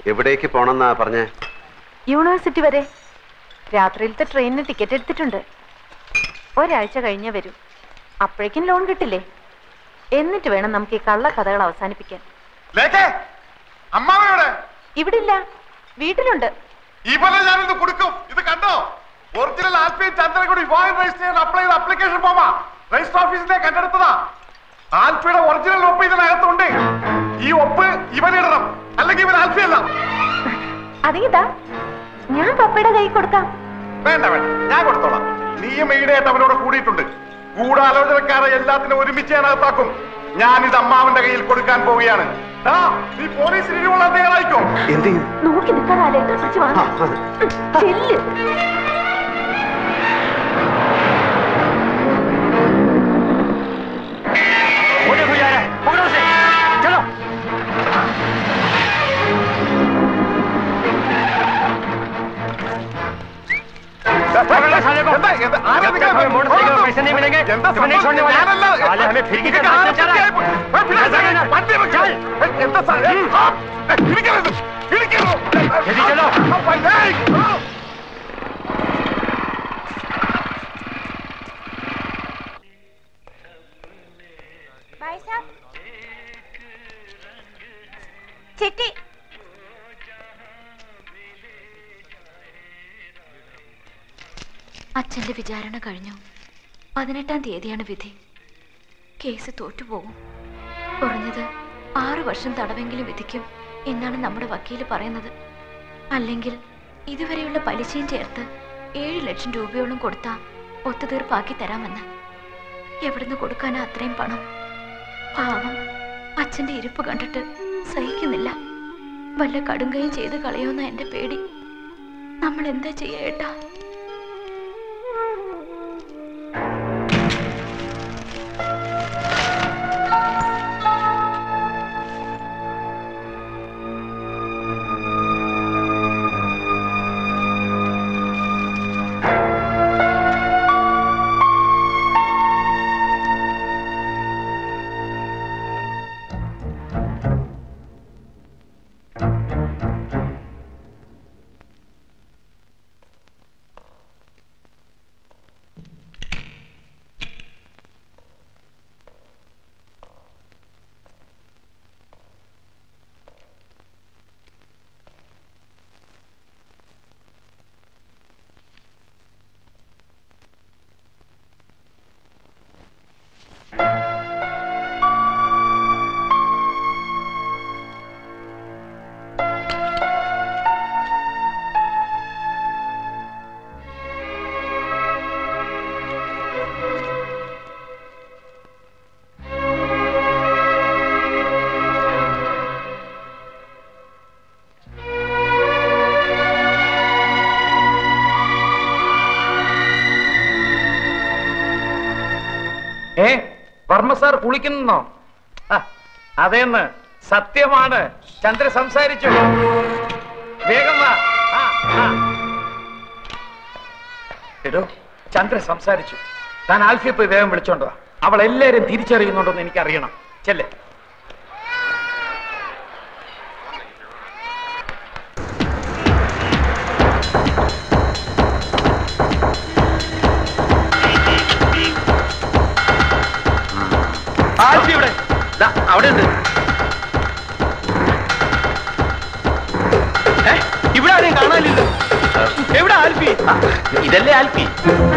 എവിടേക്ക് പോണെന്നാ പറഞ്ഞേ യൂണിവേഴ്സിറ്റി വരെ രാത്രിയിലത്തെ ട്രെയിനിന് ടിക്കറ്റ് എടുത്തിട്ടുണ്ട് ഒരാഴ്ച കഴിഞ്ഞേ വരും അപ്പോഴേക്കും ലോൺ കിട്ടില്ലേ എന്നിട്ട് വേണം നമുക്ക് ഈ കള്ള കഥകൾ അവസാനിപ്പിക്കാൻ ലേഖേ അമ്മാവനോട് ഇവിടെ ഇല്ല വീട്ടിലുണ്ട് ഈ പോലെ ഞാനിത് കൊടുക്കും ഇത് കണ്ടോ ഒറിജിനൽ ആൽഫി ചന്ദ്രൻ കൂടി വിവാഹം രജിസ്റ്റർ ചെയ്യാൻ അപ്ലൈ ചെയ്ത അപ്ലിക്കേഷൻ ഫോമാ രജിസ്റ്റർ ഓഫീസിന്റെ കണ്ടെടുത്തതാ ആൽഫിയുടെ ഒറിജിനൽ ഒപ്പ് ഇതിനകത്തുണ്ട് ഈ ഒപ്പ് ഇവനിടണം അല്ലെങ്കിൽ ഇവൻ ആൽഫി അല്ല അതിതാ ഞാൻ പപ്പയുടെ കൈ കൊടുക്കാം വേണ്ട വേണ്ട ഞാൻ കൊടുത്തോളാം നീയും ഈടെയായിട്ട് അവനോട് കൂടിയിട്ടുണ്ട് ഗൂഢാലോചനക്കാരെ എല്ലാത്തിനും ഒരുമിച്ച് ഞാൻ അകത്താക്കും ഞാൻ ഇത് അമ്മാവന്റെ കയ്യിൽ കൊടുക്കാൻ പോവുകയാണ് ആ, നീ പോലീസിന് ഇരുവുള്ള തയ്യാറായിക്കോ എന്ത് ചെയ്യും നോക്കി നിൽക്കാതെ പിടിച്ചു വാങ്ങ ചെല്ല് എന്താ, എന്താ, ആരാ നിങ്ങൾ? എന്താ സംഭവം? ഞാനല്ല. ഇതൊക്കെ ആരാ പറ്റിയായി പോയി? ഏ, പിന്നെ സാറേ, വണ്ടി വെക്ക്. ഏ, എന്താ സാറേ? ആ, ഏ, ഇടിക്കരുത്. ഇടിക്കരുത്. ഏയ്, ആ. ചിട്ടി അച്ഛന്റെ വിചാരണ കഴിഞ്ഞു പതിനെട്ടാം തീയതിയാണ് വിധി കേസ് തോറ്റുപോകും കുറഞ്ഞത് ആറു വർഷം തടവെങ്കിലും വിധിക്കും എന്നാണ് നമ്മുടെ വക്കീല് പറയുന്നത് അല്ലെങ്കിൽ ഇതുവരെയുള്ള പലിശയും ചേർത്ത് ഏഴ് ലക്ഷം രൂപയോളം കൊടുത്താ ഒത്തുതീർപ്പാക്കി തരാമെന്ന് എവിടുന്ന് കൊടുക്കാനാ അത്രയും പണം പാവം അച്ഛന്റെ ഇരിപ്പ് കണ്ടിട്ട് സഹിക്കുന്നില്ല വല്ല കടുങ്കയും ചെയ്ത് കളയോന്ന എന്റെ പേടി നമ്മൾ എന്താ ചെയ്യേട്ടാ ഏ വർമ്മ സാർ കുളിക്കുന്നോ ആ, അതേന്ന് സത്യമാണ് ചന്ദ്ര സംസാരിച്ചു വേഗം വാ ആ, ആ. എടോ ചന്ദ്ര സംസാരിച്ചു താൻ ആൽഫിയെ പോയി വേഗം വിളിച്ചോണ്ടോ അവൾ എല്ലാരും തിരിച്ചറിയുന്നുണ്ടോന്ന് എനിക്ക് അറിയണം ചെല്ലേ ആൽഫി ഇവിടെ ദാ, അവിടെ ഉണ്ട് ഏ, ഇവിടെ ആരെയും കാണാനില്ലല്ലോ എവിടെ ആൽഫി ഇതല്ലേ ആൽഫി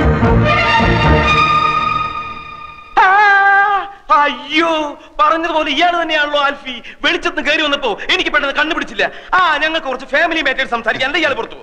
ആ, അയ്യോ പറഞ്ഞതുപോലെ ഇയാൾ തന്നെയാണല്ലോ ആൽഫി വെളിച്ചത്ത് കയറി വന്നപ്പോ എനിക്ക് പെട്ടെന്ന് കണ്ടുപിടിച്ചില്ല ആ ഞങ്ങൾക്ക് കുറച്ച് ഫാമിലി മാറ്റേഴ്സ് സംസാരിക്കാൻ എന്താ ഇയാൾ പുറത്തു പോ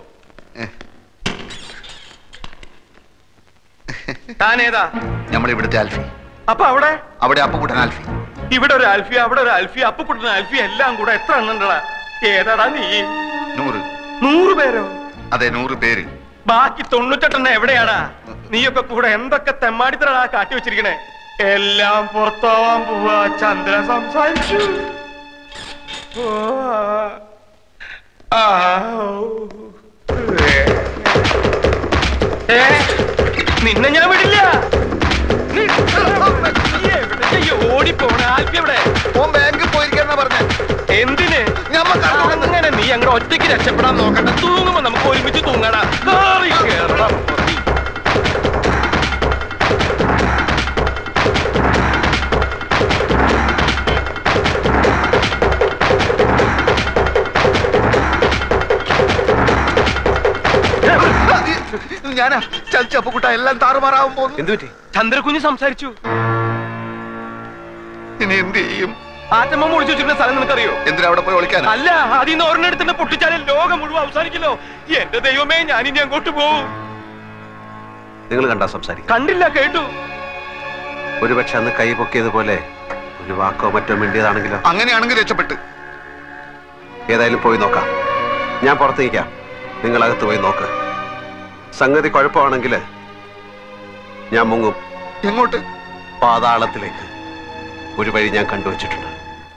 താനേതാ നമ്മൾ ഇവിടുത്തെ ആൽഫി അപ്പൊ അവിടെ അവിടെ അപ്പുകുട്ടൻ ആൽഫി ഇവിടെ ഒരു ആൽഫി അവിടെ ഒരു ആൽഫി അപ്പുക്കുട്ടൻ ആൽഫി എല്ലാം കൂടെ എത്ര എണ്ണണ്ടടാ ഏതാടാ നീ നൂറ് നൂറ് പേരോ അതെ നൂറ് പേര് ബാക്കി തൊണ്ണൂറ്റെട്ടെണ്ണം എവിടെയാടാ നീയൊക്കെ കൂടെ എന്തൊക്കെ തെമ്മാടിത്തരടാ കാട്ടി വെച്ചിരിക്കണേ എല്ലാം പുറത്താവാൻ പോവാ ചന്ദ്ര സംസാരിച്ചു ഓ, ആ, ഓ. ഏ, നിന്നെ ഞാൻ വിടില്ല നീ നീ എവിടേക്കാ ഈ ഓടിപ്പോണേ ആൽഫി എവിടെ ഓൻ ബാങ്കിൽ പോയിരിക്കാന്നാ പറഞ്ഞ എന്തിന് ഞമ്മക്ക് അങ്ങനെ നീ അങ്ങോട്ട് ഒറ്റയ്ക്ക് രക്ഷപ്പെടാൻ നോക്കണ്ട തൂങ്ങുമ്പോ നമുക്ക് ഒരുമിച്ച് തൂങ്ങടാ കേറി കേറടാ. ഞാനാ ചതിച്ച അപ്പുകുട്ട എല്ലാം താറുമാറാവാൻ പോകുന്നു എന്ത് പറ്റി ചന്ദ്രകുഞ്ഞ് സംസാരിച്ചു ഇനി എന്ത് ചെയ്യും ആറ്റമ്മ മുടിച്ചു വെച്ചിരുന്ന സ്ഥലം നിനക്കറിയോ എന്തിനാ അവിടെ പോയി ഒളിക്കാനാ അല്ല അതിൽ നിന്ന് ഒരെണ്ണെടുത്തിന്റെ പൊട്ടിച്ചാലും ലോകം മുഴുവൻ അവസാനിക്കല്ലോ എന്റെ ദൈവമേ ഞാൻ ഇനി അങ്ങോട്ട് പോവും നിങ്ങൾ കണ്ടാ സംസാരിക്കും കണ്ടില്ല കേട്ടു ഒരുപക്ഷെ അന്ന് കൈ പൊക്കിയതുപോലെ ഒരു വാക്കോ മറ്റോ മിണ്ടിയതാണെങ്കിലോ അങ്ങനെയാണെങ്കിൽ രക്ഷപ്പെട്ട് ഏതായാലും പോയി നോക്കാം ഞാൻ പുറത്ത് നിൽക്കാം നിങ്ങൾ അകത്ത് പോയി നോക്ക് സംഗതി കുഴപ്പമാണെങ്കിൽ ഞാൻ മുങ്ങും എങ്ങോട്ട് പാതാളത്തിലേക്ക് ഒരു വഴി ഞാൻ കണ്ടുവച്ചിട്ടുണ്ട്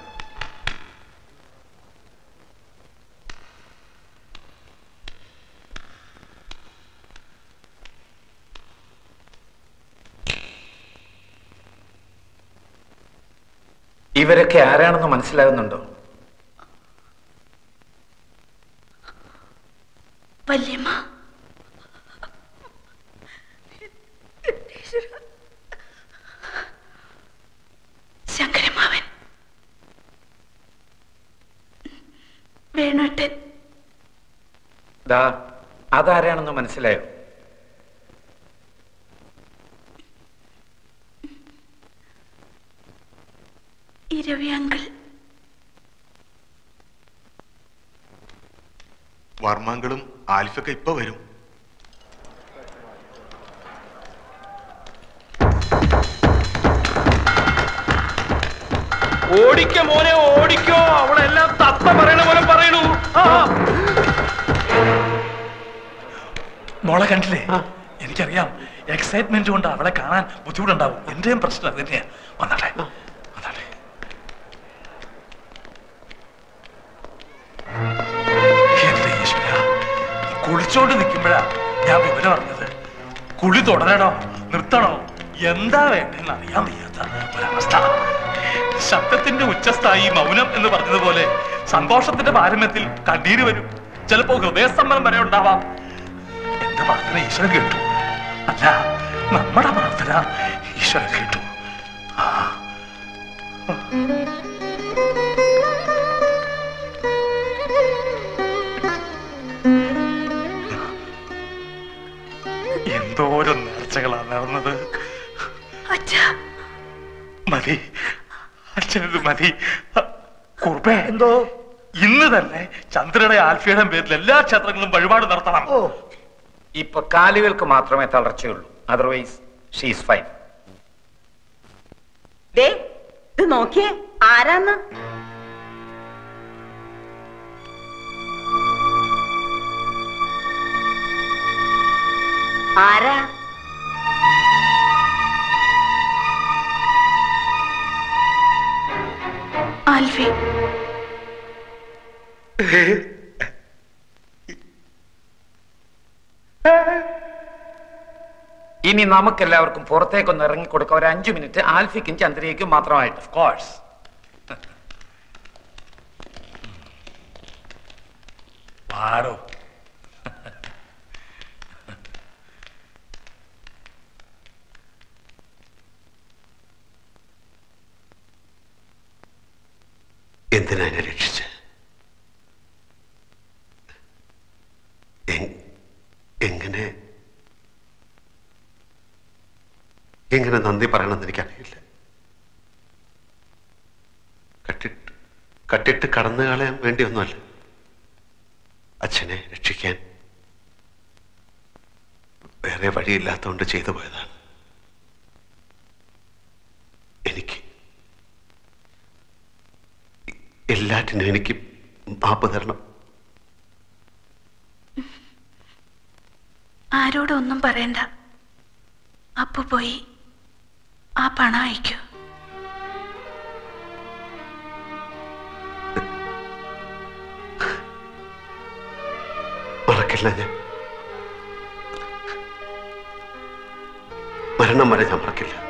ഇവരൊക്കെ ആരാണെന്ന് മനസ്സിലാകുന്നുണ്ടോ വല്യമ്മ ശങ്കരമാവൻ വേണുട്ടൻ ദാ അതാരാണെന്ന് മനസ്സിലായോ ഇരവി അങ്കിൾ വർമാങ്കളും ആൽഫൊക്കെ ഇപ്പൊ വരും ഓടിക്ക മോനെ ഓടിക്കോ അവളെല്ലാം തത്ത പറയണ പോലെ പറയണു ആ മോളെ കണ്ടില്ലേ എനിക്കറിയാം എക്സൈറ്റ്മെന്റ് കൊണ്ട് അവളെ കാണാൻ ബുദ്ധിമുട്ടുണ്ടാവും എന്റെയും പ്രശ്നം അത് തന്നെയാ വന്നാട്ടെ വന്നാട്ടെ എന്റെ ഈശ്വര കുളിച്ചോണ്ട് നിൽക്കുമ്പോഴാ ഞാൻ വിവരം അറിഞ്ഞത് കുളി തുടരണോ നിർത്തണോ എന്താ വേണ്ടെന്ന് അറിയാൻ വയ്യാത്ത ഒരവസ്ഥ ശബ്ദത്തിന്റെ ഉച്ചസ്ഥായി മൗനം എന്ന് പറഞ്ഞതുപോലെ സന്തോഷത്തിന്റെ പാരമ്യത്തിൽ കണ്ണീര് വരും ചിലപ്പോ ഹൃദയസ്തംഭനം വരെ ഉണ്ടാവാം എന്റെ പ്രാർത്ഥന ഈശ്വരൻ കേട്ടു അല്ല നമ്മുടെ പ്രാർത്ഥന ഈശ്വരൻ കേട്ടു ആ. എന്തോരം നേർച്ചകളാണ് നടന്നത് അച്ഛാ മതി അച്ഛനത് മതി കുറുപ്പേ എന്തോ ഇന്ന് തന്നെ ചന്ദ്രയുടെ ആൽഫയുടെ പേരിൽ എല്ലാ ക്ഷേത്രങ്ങളും വഴിപാട് നടത്തണം ഇപ്പൊ കാലുകൾക്ക് മാത്രമേ തളർച്ചയുള്ളൂ അതർവൈസ് ഷീസ് ഫൈൻ ദേ ഇത് നോക്കിയേ ആരാന്ന് ആരാ ആൽഫി ഇനി നമുക്കെല്ലാവർക്കും പുറത്തേക്കൊന്ന് ഇറങ്ങിക്കൊടുക്കാം ഒരു അഞ്ചു മിനിറ്റ് ആൽഫിക്കും ചന്ദ്രയ്ക്കും മാത്രമായിട്ട് ഓഫ് കോഴ്സ് പാടോ എന്തിനാ എന്നെ രക്ഷിച്ച് എങ്- എങ്ങനെ എങ്ങനെ നന്ദി പറയണമെന്ന് എനിക്കറിയില്ല കട്ടിട്ട് കട്ടിട്ട് കടന്നു കളയാൻ വേണ്ടിയൊന്നുമല്ല അച്ഛനെ രക്ഷിക്കാൻ വേറെ വഴിയില്ലാത്തതുകൊണ്ട് ചെയ്തു പോയതാണ് എനിക്ക് എല്ലാറ്റിനും എനിക്ക് മാപ്പ് തരണം ആരോടും ഒന്നും പറയണ്ട അപ്പു പോയി ആ പണം അയക്കൂ മറക്കില്ല ഞാൻ മരണം വരെ ഞാൻ മറക്കില്ല